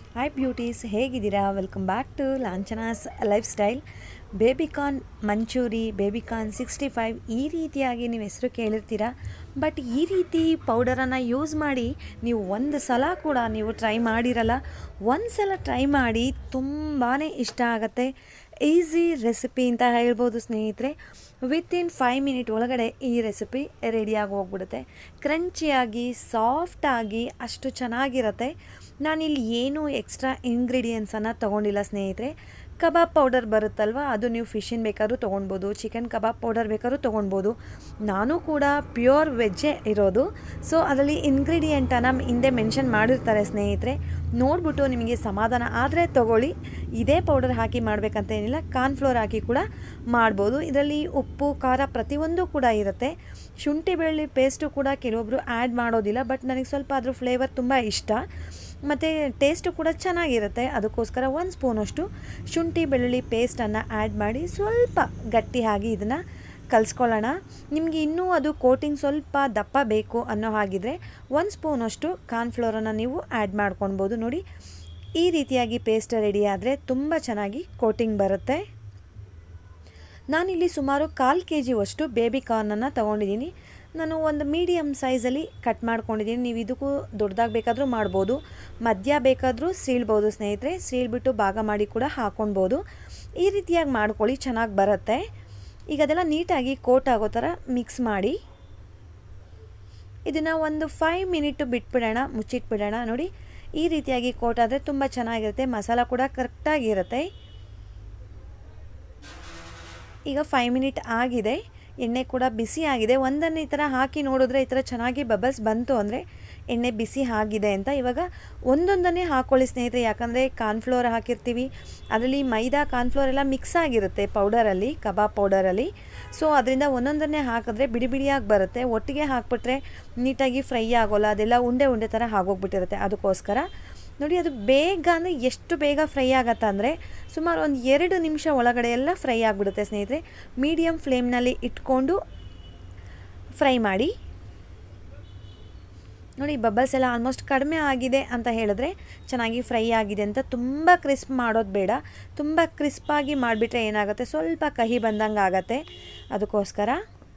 hi beauties ಹೇಗಿದ್ದೀರಾ welcome back to Lanchana's lifestyle baby corn manchuri baby corn sixty five ಈ ರೀತಿಯಾಗಿ ನೀವು ಹೆಸರು ಕೇಳಿರ್ತೀರಾ ಬಟ್ ಈ ರೀತಿ ಪೌಡರನ್ನು ಯೂಸ್ ಮಾಡಿ ನೀವು ಒಂದು ಸಲ ಕೂಡ ನೀವು ಟ್ರೈ ಮಾಡಿರಲ್ಲ ಒಂದು ಸಲ ಟ್ರೈ ಮಾಡಿ ತುಂಬಾ ಇಷ್ಟ ಆಗುತ್ತೆ ಈಸಿ ರೆಸಿಪಿ ಅಂತ ಹೇಳ್ಬೋದು ಸ್ನೇಹಿತರೆ ವಿತಿನ್ ಫೈವ್ ಮಿನಿಟ್ ಒಳಗಡೆ ಈ ರೆಸಿಪಿ ರೆಡಿಯಾಗಿ ಹೋಗ್ಬಿಡುತ್ತೆ ಕ್ರಂಚಿಯಾಗಿ ಸಾಫ್ಟಾಗಿ ಅಷ್ಟು ಚೆನ್ನಾಗಿರುತ್ತೆ ನಾನಿಲ್ಲಿ ಏನೂ ಎಕ್ಸ್ಟ್ರಾ ಇಂಗ್ರೀಡಿಯೆಂಟ್ಸನ್ನು ತೊಗೊಂಡಿಲ್ಲ ಸ್ನೇಹಿತರೆ ಕಬಾಬ್ ಪೌಡರ್ ಬರುತ್ತಲ್ವ ಅದು ನೀವು ಫಿಶಿನ್ ಬೇಕಾದ್ರೂ ತೊಗೊಳ್ಬೋದು ಚಿಕನ್ ಕಬಾಬ್ ಪೌಡರ್ ಬೇಕಾದ್ರೂ ತೊಗೊಳ್ಬೋದು ನಾನು ಕೂಡ ಪ್ಯೂರ್ ವೆಜ್ಜೇ ಇರೋದು ಸೊ ಅದರಲ್ಲಿ ಇಂಗ್ರೀಡಿಯೆಂಟನ್ನು ಹಿಂದೆ ಮೆನ್ಷನ್ ಮಾಡಿರ್ತಾರೆ ಸ್ನೇಹಿತರೆ ನೋಡಿಬಿಟ್ಟು ನಿಮಗೆ ಸಮಾಧಾನ ಆದರೆ ತೊಗೊಳ್ಳಿ ಇದೇ ಪೌಡರ್ ಹಾಕಿ ಮಾಡಬೇಕಂತ ಏನಿಲ್ಲ ಕಾರ್ನ್ಫ್ಲೋರ್ ಹಾಕಿ ಕೂಡ ಮಾಡ್ಬೋದು ಇದರಲ್ಲಿ ಉಪ್ಪು ಖಾರ ಪ್ರತಿಯೊಂದು ಕೂಡ ಇರುತ್ತೆ ಶುಂಠಿ ಬೆಳ್ಳುಳ್ಳಿ ಪೇಸ್ಟು ಕೂಡ ಕೆಲವೊಬ್ಬರು ಆ್ಯಡ್ ಮಾಡೋದಿಲ್ಲ ಬಟ್ ನನಗೆ ಸ್ವಲ್ಪ ಅದ್ರ ಫ್ಲೇವರ್ ತುಂಬ ಇಷ್ಟ ಮತ್ತು ಟೇಸ್ಟು ಕೂಡ ಚೆನ್ನಾಗಿರುತ್ತೆ ಅದಕ್ಕೋಸ್ಕರ ಒಂದು ಸ್ಪೂನಷ್ಟು ಶುಂಠಿ ಬೆಳ್ಳುಳ್ಳಿ ಪೇಸ್ಟನ್ನು ಆ್ಯಡ್ ಮಾಡಿ ಸ್ವಲ್ಪ ಗಟ್ಟಿಯಾಗಿ ಇದನ್ನು ಕಲಿಸ್ಕೊಳ್ಳೋಣ ನಿಮಗೆ ಇನ್ನೂ ಅದು ಕೋಟಿಂಗ್ ಸ್ವಲ್ಪ ದಪ್ಪ ಬೇಕು ಅನ್ನೋ ಹಾಗಿದ್ರೆ ಒಂದು ಸ್ಪೂನಷ್ಟು ಕಾರ್ನ್ಫ್ಲೋರನ್ನು ನೀವು ಆ್ಯಡ್ ಮಾಡ್ಕೊಳ್ಬೋದು ನೋಡಿ ಈ ರೀತಿಯಾಗಿ ಪೇಸ್ಟ್ ರೆಡಿ ಆದರೆ ತುಂಬ ಚೆನ್ನಾಗಿ ಕೋಟಿಂಗ್ ಬರುತ್ತೆ ನಾನಿಲ್ಲಿ ಸುಮಾರು ಕಾಲು ಕೆ ಜಿಯಷ್ಟು ಬೇಬಿ ಕಾರ್ನನ್ನು ತೊಗೊಂಡಿದ್ದೀನಿ ನಾನು ಒಂದು ಮೀಡಿಯಮ್ ಸೈಜಲ್ಲಿ ಕಟ್ ಮಾಡ್ಕೊಂಡಿದ್ದೀನಿ ನೀವು ಇದಕ್ಕೂ ದೊಡ್ಡದಾಗಿ ಬೇಕಾದರೂ ಮಾಡ್ಬೋದು ಮಧ್ಯ ಬೇಕಾದರೂ ಸೀಳ್ಬೋದು ಸ್ನೇಹಿತರೆ ಸೀಳ್ಬಿಟ್ಟು ಭಾಗ ಮಾಡಿ ಕೂಡ ಹಾಕ್ಕೊಳ್ಬೋದು ಈ ರೀತಿಯಾಗಿ ಮಾಡ್ಕೊಳ್ಳಿ ಚೆನ್ನಾಗಿ ಬರುತ್ತೆ ಈಗ ಅದೆಲ್ಲ ನೀಟಾಗಿ ಕೋಟ್ ಆಗೋ ಥರ ಮಿಕ್ಸ್ ಮಾಡಿ ಇದನ್ನು ಒಂದು ಫೈವ್ ಮಿನಿಟ್ ಬಿಟ್ಬಿಡೋಣ ಮುಚ್ಚಿಟ್ಬಿಡೋಣ ನೋಡಿ ಈ ರೀತಿಯಾಗಿ ಕೋಟ್ ಆದರೆ ತುಂಬ ಚೆನ್ನಾಗಿರುತ್ತೆ ಮಸಾಲ ಕೂಡ ಕರೆಕ್ಟಾಗಿರುತ್ತೆ ಈಗ ಫೈವ್ ಮಿನಿಟ್ ಆಗಿದೆ ಎಣ್ಣೆ ಕೂಡ ಬಿಸಿ ಆಗಿದೆ ಒಂದನ್ನು ಈ ಥರ ಹಾಕಿ ನೋಡಿದ್ರೆ ಈ ಥರ ಚೆನ್ನಾಗಿ ಬಬಲ್ಸ್ ಬಂತು ಅಂದರೆ ಎಣ್ಣೆ ಬಿಸಿ ಆಗಿದೆ ಅಂತ ಇವಾಗ ಒಂದೊಂದನ್ನೇ ಹಾಕ್ಕೊಳ್ಳಿ ಸ್ನೇಹಿತರೆ ಯಾಕಂದರೆ ಕಾರ್ನ್ಫ್ಲೋರ್ ಹಾಕಿರ್ತೀವಿ ಅದರಲ್ಲಿ ಮೈದಾ ಕಾರ್ನ್ಫ್ಲೋರ್ ಎಲ್ಲ ಮಿಕ್ಸ್ ಆಗಿರುತ್ತೆ ಪೌಡರಲ್ಲಿ ಕಬಾಬ್ ಪೌಡರಲ್ಲಿ ಸೊ ಅದರಿಂದ ಒಂದೊಂದನ್ನೇ ಹಾಕಿದ್ರೆ ಬಿಡಿ ಬಿಡಿಯಾಗಿ ಬರುತ್ತೆ ಒಟ್ಟಿಗೆ ಹಾಕ್ಬಿಟ್ರೆ ನೀಟಾಗಿ ಫ್ರೈ ಆಗೋಲ್ಲ ಅದೆಲ್ಲ ಉಂಡೆ ಉಂಡೆ ಥರ ಆಗೋಗ್ಬಿಟ್ಟಿರುತ್ತೆ ಅದಕ್ಕೋಸ್ಕರ ನೋಡಿ ಅದು ಬೇಗ ಅಂದರೆ ಎಷ್ಟು ಬೇಗ ಫ್ರೈ ಆಗತ್ತೆ ಅಂದರೆ ಸುಮಾರು ಒಂದು ಎರಡು ನಿಮಿಷ ಒಳಗಡೆ ಎಲ್ಲ ಫ್ರೈ ಆಗಿಬಿಡುತ್ತೆ ಸ್ನೇಹಿತರೆ ಮೀಡಿಯಮ್ ಫ್ಲೇಮ್ನಲ್ಲಿ ಇಟ್ಕೊಂಡು ಫ್ರೈ ಮಾಡಿ ನೋಡಿ ಬಬಲ್ಸ್ ಎಲ್ಲ ಆಲ್ಮೋಸ್ಟ್ ಕಡಿಮೆ ಆಗಿದೆ ಅಂತ ಹೇಳಿದ್ರೆ ಚೆನ್ನಾಗಿ ಫ್ರೈ ಆಗಿದೆ ಅಂತ ತುಂಬ ಕ್ರಿಸ್ಪ್ ಮಾಡೋದು ಬೇಡ ತುಂಬ ಕ್ರಿಸ್ಪಾಗಿ ಮಾಡಿಬಿಟ್ರೆ ಏನಾಗುತ್ತೆ ಸ್ವಲ್ಪ ಕಹಿ ಬಂದಂಗೆ ಆಗತ್ತೆ ಅದಕ್ಕೋಸ್ಕರ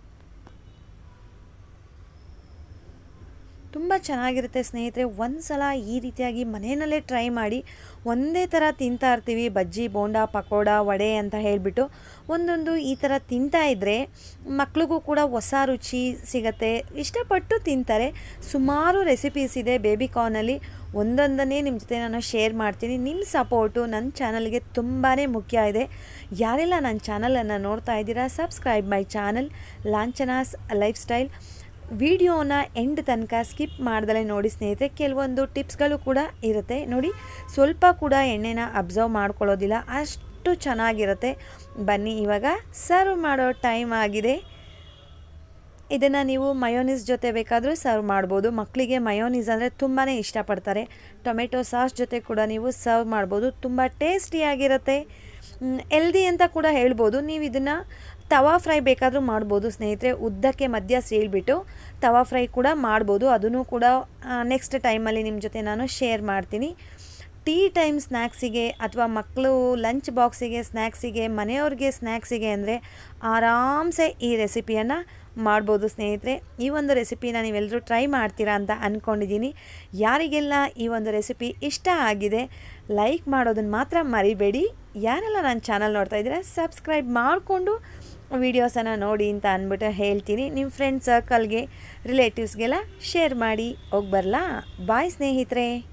ತುಂಬ ಚೆನ್ನಾಗಿರುತ್ತೆ ಸ್ನೇಹಿತರೆ ಒಂದು ಸಲ ಈ ರೀತಿಯಾಗಿ ಮನೆಯಲ್ಲೇ ಟ್ರೈ ಮಾಡಿ ಒಂದೇ ಥರ ತಿಂತಾ ಇರ್ತೀವಿ ಬಜ್ಜಿ ಬೋಂಡ ಪಕೋಡ ವಡೆ ಅಂತ ಹೇಳಿಬಿಟ್ಟು ಒಂದೊಂದು ಈ ಥರ ತಿಂತಾ ಇದ್ದರೆ ಮಕ್ಳಿಗೂ ಕೂಡ ಹೊಸ ರುಚಿ ಸಿಗತ್ತೆ ಇಷ್ಟಪಟ್ಟು ತಿಂತಾರೆ ಸುಮಾರು ರೆಸಿಪೀಸ್ ಇದೆ ಬೇಬಿ ಕಾರ್ನಲ್ಲಿ ಒಂದೊಂದನ್ನೇ ನಿಮ್ಮ ಜೊತೆ ನಾನು ಶೇರ್ ಮಾಡ್ತೀನಿ ನಿಮ್ಮ ಸಪೋರ್ಟು ನನ್ನ ಚಾನಲ್ಗೆ ತುಂಬಾ ಮುಖ್ಯ ಇದೆ ಯಾರೆಲ್ಲ ನನ್ನ ಚಾನಲನ್ನು ನೋಡ್ತಾ ಇದ್ದೀರಾ subscribe my channel Lanchana's lifestyle ವಿಡಿಯೋನ ಎಂಡ್ ತನಕ ಸ್ಕಿಪ್ ಮಾಡ್ದಲೇ ನೋಡಿ ಸ್ನೇಹಿತರೆ ಕೆಲವೊಂದು ಟಿಪ್ಸ್ಗಳು ಕೂಡ ಇರುತ್ತೆ ನೋಡಿ ಸ್ವಲ್ಪ ಕೂಡ ಎಣ್ಣೆನ ಅಬ್ಸರ್ವ್ ಮಾಡ್ಕೊಳ್ಳೋದಿಲ್ಲ ಅಷ್ಟು ಚೆನ್ನಾಗಿರುತ್ತೆ ಬನ್ನಿ ಇವಾಗ ಸರ್ವ್ ಮಾಡೋ ಟೈಮ್ ಆಗಿದೆ ಇದನ್ನು ನೀವು ಮಯೋನೀಸ್ ಜೊತೆ ಬೇಕಾದರೂ ಸರ್ವ್ ಮಾಡ್ಬೋದು ಮಕ್ಕಳಿಗೆ ಮಯೋನೀಸ್ ಅಂದರೆ ತುಂಬಾ ಇಷ್ಟಪಡ್ತಾರೆ ಟೊಮೆಟೊ ಸಾಸ್ ಜೊತೆ ಕೂಡ ನೀವು ಸರ್ವ್ ಮಾಡ್ಬೋದು ತುಂಬ ಟೇಸ್ಟಿಯಾಗಿರುತ್ತೆ ಎಲ್ದಿ ಅಂತ ಕೂಡ ಹೇಳ್ಬೋದು ನೀವು ಇದನ್ನು ತವಾ ಫ್ರೈ ಬೇಕಾದರೂ ಮಾಡ್ಬೋದು ಸ್ನೇಹಿತರೆ ಉದ್ದಕ್ಕೆ ಮಧ್ಯ ಸೀಳ್ಬಿಟ್ಟು ತವಾ ಫ್ರೈ ಕೂಡ ಮಾಡ್ಬೋದು ಅದನ್ನು ಕೂಡ ನೆಕ್ಸ್ಟ್ ಟೈಮಲ್ಲಿ ನಿಮ್ಮ ಜೊತೆ ನಾನು ಶೇರ್ ಮಾಡ್ತೀನಿ ಟೀ ಟೈಮ್ ಸ್ನ್ಯಾಕ್ಸಿಗೆ ಅಥವಾ ಮಕ್ಕಳು ಲಂಚ್ ಬಾಕ್ಸಿಗೆ ಸ್ನ್ಯಾಕ್ಸಿಗೆ ಮನೆಯವ್ರಿಗೆ ಸ್ನ್ಯಾಕ್ಸಿಗೆ ಅಂದರೆ ಆರಾಮ್ಸೆ ಈ ರೆಸಿಪಿಯನ್ನು ಮಾಡ್ಬೋದು ಸ್ನೇಹಿತರೆ ಈ ಒಂದು ರೆಸಿಪಿನ ನೀವೆಲ್ಲರೂ ಟ್ರೈ ಮಾಡ್ತೀರಾ ಅಂತ ಅಂದ್ಕೊಂಡಿದ್ದೀನಿ ಯಾರಿಗೆಲ್ಲ ಈ ಒಂದು ರೆಸಿಪಿ ಇಷ್ಟ ಆಗಿದೆ ಲೈಕ್ ಮಾಡೋದನ್ನು ಮಾತ್ರ ಮರಿಬೇಡಿ ಯಾರೆಲ್ಲ ನನ್ನ ಚಾನಲ್ ನೋಡ್ತಾ ಇದ್ದೀರಾ ಸಬ್ಸ್ಕ್ರೈಬ್ ಮಾಡಿಕೊಂಡು ವೀಡಿಯೋಸನ್ನು ನೋಡಿ ಅಂತ ಅಂದ್ಬಿಟ್ಟು ಹೇಳ್ತೀನಿ ನಿಮ್ಮ ಫ್ರೆಂಡ್ ಸರ್ಕಲ್ಗೆ ರಿಲೇಟಿವ್ಸ್ಗೆಲ್ಲ ಶೇರ್ ಮಾಡಿ ಹೋಗಿ ಬರಲಾ ಬಾಯ್ ಸ್ನೇಹಿತರೆ